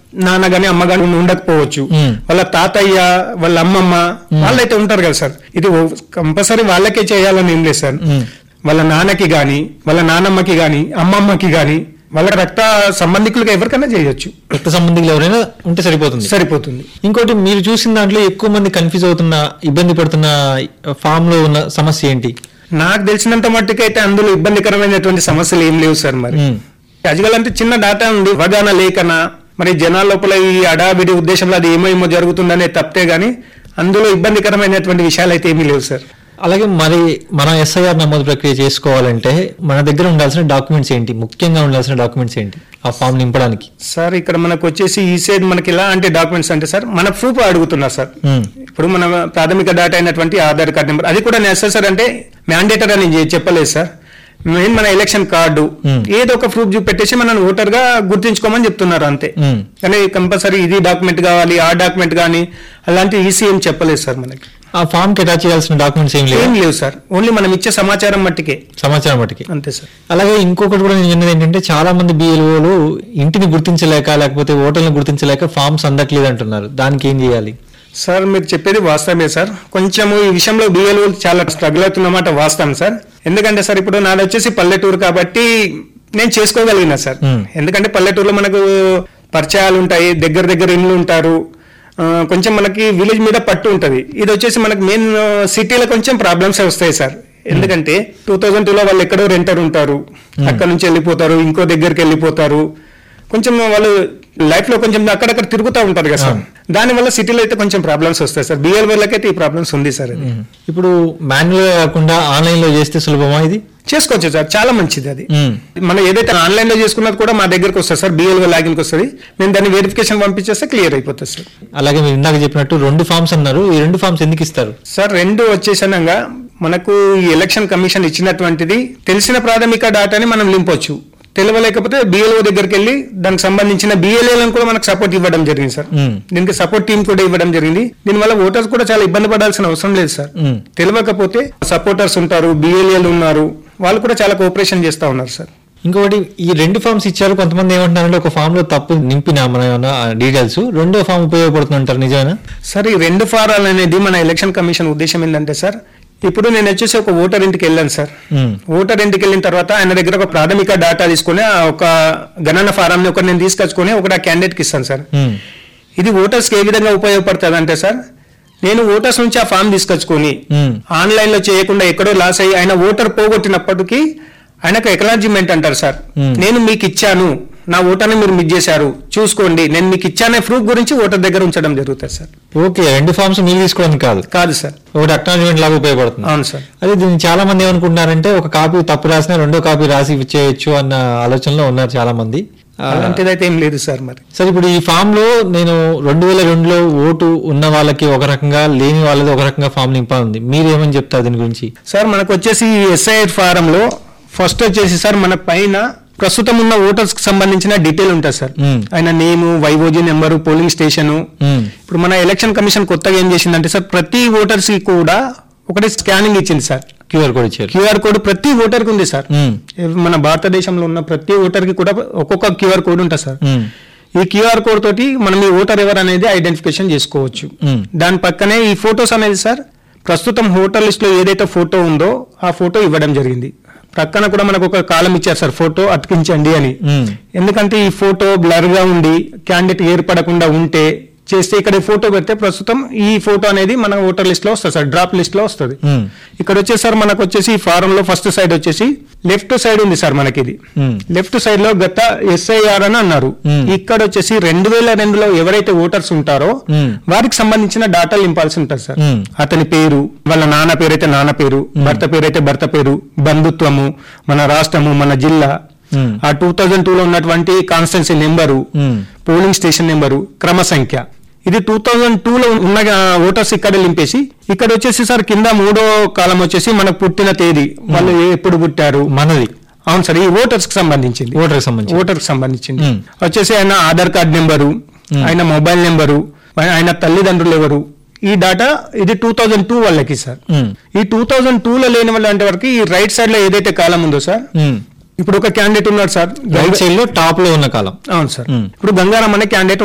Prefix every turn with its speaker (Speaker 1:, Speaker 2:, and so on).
Speaker 1: నాన్న గాని అమ్మ గాని ఉండకపోవచ్చు
Speaker 2: మ్మ్.
Speaker 1: వాళ్ళ తాతయ్య వాళ్ళ అమ్మమ్మ వాళ్ళైతే ఉంటారు కదా సార్ ఇది కంపల్సరీ వాళ్ళకే చేయాలని ఏం లేదు సార్
Speaker 2: మ్మ్.
Speaker 1: వాళ్ళ నాన్నకి గాని వాళ్ళ నానమ్మకి గాని అమ్మమ్మకి గాని వాళ్ళ రక్త సంబంధికులుగా ఎవరికైనా చేయొచ్చు
Speaker 2: రక్త సంబంధికులు ఎవరైనా ఉంటే సరిపోతుంది
Speaker 1: సరిపోతుంది
Speaker 2: ఇంకోటి మీరు చూసిన దాంట్లో ఎక్కువ మంది కన్ఫ్యూజ్ అవుతున్న ఇబ్బంది పడుతున్న ఫామ్ లో ఉన్న సమస్య ఏంటి
Speaker 1: నాకు తెలిసినంత మట్టుకు అయితే అందులో ఇబ్బందికరమైనటువంటి సమస్యలు ఏం లేవు సార్ మరి
Speaker 2: మ్మ్.
Speaker 1: అజగల్ అంటే చిన్న డాటా ఉంది అవగాహన లేకన మరి జనాల లోపల ఈ అడావిడి ఉద్దేశంలో అది ఏమో ఏమో జరుగుతుందనే తప్పితే గానీ అందులో ఇబ్బందికరమైనటువంటి విషయాలు అయితే ఏమీ లేవు సార్
Speaker 2: అలాగే మరి మన ఎస్ఐఆర్ నమోదు ప్రక్రియ చేసుకోవాలంటే మన దగ్గర ఉండాల్సిన డాక్యుమెంట్స్ ఏంటి ముఖ్యంగా ఉండాల్సిన డాక్యుమెంట్స్ ఏంటి ఆ ఫామ్ నింపడానికి
Speaker 1: సార్ ఇక్కడ మనకు వచ్చేసి ఈ సైడ్ మనకి ఎలా అంటే డాక్యుమెంట్స్ అంటే సార్ మన ప్రూఫ్ అడుగుతున్నారు సార్
Speaker 2: మ్మ్.
Speaker 1: ఇప్పుడు మన ప్రాథమిక డేటా అయినటువంటి ఆధార్ కార్డ్ నెంబర్ అది కూడా నెసెసరీ అంటే మ్యాండేటర్ అని చె- చెప్పలేదు సార్ మెయిన్ మన ఎలక్షన్ కార్డు
Speaker 2: మ్మ్.
Speaker 1: ఏదో ఒక ప్రూఫ్ చూపెట్టేసి మనం ఓటర్ గా గుర్తించుకోమని చెప్తున్నారు అంతే
Speaker 2: మ్మ్.
Speaker 1: కానీ కంపల్సరీ ఇది డాక్యుమెంట్ కావాలి ఆ డాక్యుమెంట్ కానీ అలాంటి ఈసీ ఏం చెప్పలేదు సార్ మనకి
Speaker 2: ఆ ఫామ్ కి అటాచ్ చేయాల్సిన డాక్యుమెంట్స్ ఏం లేవు
Speaker 1: ఏం లేవు సార్ ఓన్లీ మనం ఇచ్చే సమాచారం మట్టికే
Speaker 2: సమాచారం మటుకి
Speaker 1: అంతే సార్
Speaker 2: అలాగే ఇంకొకటి కూడా నేను విన్నది ఏంటంటే చాలా మంది బిఎల్ఓలు ఇంటిని గుర్తించలేక లేకపోతే ఓటర్లను గుర్తించలేక ఫామ్స్ అందట్లేదు అంటున్నారు దానికి ఏం చేయాలి
Speaker 1: సార్ మీరు చెప్పేది వాస్తవమే సార్ కొంచెము ఈ విషయంలో బిఎల్ఓ చాలా స్ట్రగుల్ అవుతున్నమాట వాస్తవం సార్ ఎందుకంటే సార్ ఇప్పుడు నాది వచ్చేసి పల్లెటూరు కాబట్టి నేను చేసుకోగలిగిన సార్
Speaker 2: Hmm.
Speaker 1: ఎందుకంటే పల్లెటూరులో మనకు పరిచయాలు ఉంటాయి దగ్గర దగ్గర ఇండ్లు ఉంటారు ఆ, కొంచెం మనకి విలేజ్ మీద పట్టు ఉంటది ఇది వచ్చేసి మనకి మెయిన్ సిటీలో కొంచెం ప్రాబ్లమ్స్ వస్తాయి సార్ ఎందుకంటే టూ థౌజండ్ టూలో వాళ్ళు ఎక్కడో రెంటర్ ఉంటారు అక్కడ నుంచి వెళ్ళిపోతారు ఇంకో దగ్గరికి వెళ్ళిపోతారు కొంచెం వాళ్ళు లైఫ్ లో కొంచెం అక్కడక్కడ తిరుగుతూ ఉంటారు కదా సార్ దాని వల్ల సిటీలో అయితే కొంచెం ప్రాబ్లమ్స్ వస్తాయి సార్ బిఎల్ వాళ్ళకైతే ఈ ప్రాబ్లమ్స్ ఉంది సార్ అది
Speaker 2: ఇప్పుడు మాన్యువల్ గా కాకుండా ఆన్లైన్ లో చేస్తే సులభమా ఇది
Speaker 1: చేసుకోవచ్చు సార్ చాలా మంచిది అది
Speaker 2: మ్మ్.
Speaker 1: మనం ఏదైతే ఆన్లైన్ లో చేసుకున్నది కూడా మా దగ్గరకు వస్తుంది సార్ బిఎల్ లాగిన్ కి వస్తుంది నేను దాన్ని వెరిఫికేషన్ పంపించేస్తే క్లియర్ అయిపోతుంది సార్
Speaker 2: అలాగే మీరు ఇందాక చెప్పినట్టు రెండు ఫామ్స్ అన్నారు ఈ రెండు ఫామ్స్ ఎందుకు ఇస్తారు
Speaker 1: సార్ రెండు వచ్చేసనంగా మనకు ఈ ఎలక్షన్ కమిషన్ ఇచ్చినటువంటిది తెలిసిన ప్రాథమిక డాటాని మనం నింపొచ్చు తెలియలేకపోతే బిఎల్ఓ దగ్గరికి వెళ్ళి దానికి సంబంధించిన బిఎల్ఏలను కూడా మనకు సపోర్ట్ ఇవ్వడం జరిగింది సార్
Speaker 2: మ్మ్.
Speaker 1: దీనికి సపోర్ట్ టీం కూడా ఇవ్వడం జరిగింది దీనివల్ల ఓటర్స్ కూడా చాలా ఇబ్బంది పడాల్సిన అవసరం లేదు సార్
Speaker 2: మ్మ్.
Speaker 1: తెలియకపోతే సపోర్టర్స్ ఉంటారు బిఎల్ఏలు ఉన్నారు వాళ్ళు కూడా చాలా కోఆపరేషన్ చేస్తా ఉన్నారు సార్
Speaker 2: ఇంకొకటి ఈ రెండు ఫామ్స్ ఇచ్చారు కొంతమంది ఏమంటున్నారంటే ఒక ఫామ్ లో తప్పు నింపినా మన ఏమన్నా డీటెయిల్స్ రెండో ఫామ్ ఉపయోగపడుతుంది అంటారు నిజమేనా
Speaker 1: సార్ ఈ రెండు ఫారాలు అనేది మన ఎలక్షన్ కమిషన్ ఉద్దేశం ఏంటంటే సార్ ఇప్పుడు నేను వచ్చేసి ఒక ఓటర్ ఇంటికి వెళ్ళాను సార్
Speaker 2: మ్మ్.
Speaker 1: ఓటర్ ఇంటికి వెళ్ళిన తర్వాత ఆయన దగ్గర ఒక ప్రాథమిక డాటా తీసుకొని ఆ ఒక గణన ఫారం ని ఒకటి నేను తీసుకొచ్చుకొని ఒకటి ఆ క్యాండిడేట్ కి ఇస్తాను సార్
Speaker 2: మ్మ్.
Speaker 1: ఇది ఓటర్స్ కి ఏ విధంగా ఉపయోగపడుతుంది అంటే సార్ నేను ఓటర్స్ నుంచి ఆ ఫామ్ తీసుకొచ్చుకొని
Speaker 2: మ్మ్.
Speaker 1: ఆన్లైన్ లో చేయకుండా ఎక్కడో లాస్ అయ్యి ఆయన ఓటర్ పోగొట్టినప్పటికీ ఆయనకు ఎక్నాలజీమెంట్ అంటారు సార్
Speaker 2: మ్మ్.
Speaker 1: నేను మీకు ఇచ్చాను నా ఓటర్ని మీరు మిస్ చేశారు చూసుకోండి నేను మీకు ఇచ్చానే ప్రూఫ్ గురించి ఓటర్ దగ్గర ఉంచడం జరుగుతుంది సార్
Speaker 2: ఓకే రెండు ఫామ్స్ మీరు తీసుకోవడానికి కాదు
Speaker 1: కాదు సార్
Speaker 2: ఒకటి అక్నాలజ్మెంట్ లాగా ఉపయోగపడుతుంది
Speaker 1: అవును సార్
Speaker 2: అదే దీన్ని చాలా మంది ఏమనుకుంటున్నారంటే ఒక కాపీ తప్పు రాసినా రెండో కాపీ రాసి ఇచ్చేయచ్చు అన్న ఆలోచనలో ఉన్నారు చాలా మంది ఆ,
Speaker 1: అలాంటిదైతే ఏం లేదు సార్ మరి
Speaker 2: సరే ఇప్పుడు ఈ ఫామ్ లో నేను రెండు వేల రెండులో ఓటు ఉన్న వాళ్ళకి ఒక రకంగా లేని వాళ్ళది ఒక రకంగా ఫామ్ నింపా ఉంది మీరు ఏమని చెప్తారు దీని గురించి
Speaker 1: సార్ మనకు వచ్చేసి ఎస్ఐఆర్ ఫారంలో ఫస్ట్ వచ్చేసి సార్ మన పైన ప్రస్తుతం ఉన్న ఓటర్స్ కి సంబంధించిన డీటెయిల్ ఉంటుంది సార్
Speaker 2: మ్మ్.
Speaker 1: ఆయన నేము వైఓజీ నెంబరు పోలింగ్ స్టేషను
Speaker 2: మ్మ్.
Speaker 1: ఇప్పుడు మన ఎలక్షన్ కమిషన్ కొత్తగా ఏం చేసిందంటే సార్ ప్రతి ఓటర్స్ కి కూడా ఒకటి స్కానింగ్ ఇచ్చింది సార్
Speaker 2: క్యూఆర్ కోడ్ ఇచ్చారు
Speaker 1: క్యూఆర్ కోడ్ ప్రతి ఓటర్ కి ఉంది సార్
Speaker 2: మ్మ్.
Speaker 1: మన భారతదేశంలో ఉన్న ప్రతి ఓటర్ కి కూడా ఒక్కొక్క క్యూఆర్ కోడ్ ఉంటుంది సార్
Speaker 2: మ్మ్.
Speaker 1: ఈ క్యూఆర్ కోడ్ తోటి మనం ఈ ఓటర్ ఎవరు అనేది ఐడెంటిఫికేషన్ చేసుకోవచ్చు
Speaker 2: మ్మ్.
Speaker 1: దాని పక్కనే ఈ ఫొటోస్ అనేది సార్ ప్రస్తుతం ఓటర్ లిస్ట్ లో ఏదైతే ఫోటో ఉందో ఆ ఫోటో ఇవ్వడం జరిగింది ప్రక్కన కూడా మనకు ఒక కాలం ఇచ్చారు సార్ ఫోటో అతికించండి అని
Speaker 2: మ్మ్.
Speaker 1: ఎందుకంటే ఈ ఫోటో బ్లర్ గా ఉండి క్యాండిడేట్ ఏర్పడకుండా ఉంటే చేస్తే ఇక్కడ ఈ ఫోటో పెడితే ప్రస్తుతం ఈ ఫోటో అనేది మన ఓటర్ లిస్ట్ లో వస్తుంది సార్ డ్రాప్ లిస్ట్ లో వస్తుంది
Speaker 2: మ్మ్.
Speaker 1: ఇక్కడ వచ్చేసి సార్ మనకు వచ్చేసి ఈ ఫారం లో ఫస్ట్ సైడ్ వచ్చేసి లెఫ్ట్ సైడ్ ఉంది సార్ మనకి ఇది
Speaker 2: మ్మ్.
Speaker 1: లెఫ్ట్ సైడ్ లో గత ఎస్ఐఆర్ అని అన్నారు
Speaker 2: మ్మ్.
Speaker 1: ఇక్కడ వచ్చేసి రెండు వేల రెండులో ఎవరైతే ఓటర్స్ ఉంటారో
Speaker 2: మ్మ్.
Speaker 1: వారికి సంబంధించిన డాటా నింపాల్సి ఉంటుంది సార్
Speaker 2: మ్మ్.
Speaker 1: అతని పేరు వాళ్ళ నాన్న పేరు అయితే నాన్న పేరు భర్త పేరు అయితే భర్త పేరు బంధుత్వము మన రాష్ట్రము మన జిల్లా
Speaker 2: మ్మ్.
Speaker 1: ఆ టూ థౌజండ్ టూ లో ఉన్నటువంటి కాన్స్టెన్సీ నెంబరు
Speaker 2: మ్మ్.
Speaker 1: పోలింగ్ స్టేషన్ నెంబరు క్రమ సంఖ్య ఇది టూ థౌజండ్ టూ లో ఉన్న ఓటర్స్ ఇక్కడ నింపేసి ఇక్కడ వచ్చేసి సార్ కింద మూడో కాలం వచ్చేసి మనకు పుట్టిన తేదీ వాళ్ళు ఎప్పుడు పుట్టారు
Speaker 2: మనది
Speaker 1: అవును సార్ ఈ ఓటర్స్ కి సంబంధించింది
Speaker 2: ఓటర్కి సంబంధించి
Speaker 1: ఓటర్ కి సంబంధించింది
Speaker 2: మ్మ్.
Speaker 1: వచ్చేసి ఆయన ఆధార్ కార్డ్ నెంబరు ఆయన మొబైల్ నెంబరు ఆయన తల్లిదండ్రులు ఎవరు ఈ డాటా ఇది టూ థౌజండ్ టూ వాళ్ళకి సార్
Speaker 2: మ్మ్.
Speaker 1: ఈ టూ థౌజండ్ టూ లో లేని వాళ్ళ అంటే వరకు ఈ రైట్ సైడ్ లో ఏదైతే కాలం ఉందో సార్
Speaker 2: మ్మ్.
Speaker 1: ఇప్పుడు ఒక క్యాండిడేట్ ఉన్నాడు సార్
Speaker 2: రైట్ సైడ్ లో టాప్ లో ఉన్న కాలం
Speaker 1: అవును సార్
Speaker 2: మ్మ్.
Speaker 1: ఇప్పుడు గంగారాం అనే క్యాండిడేట్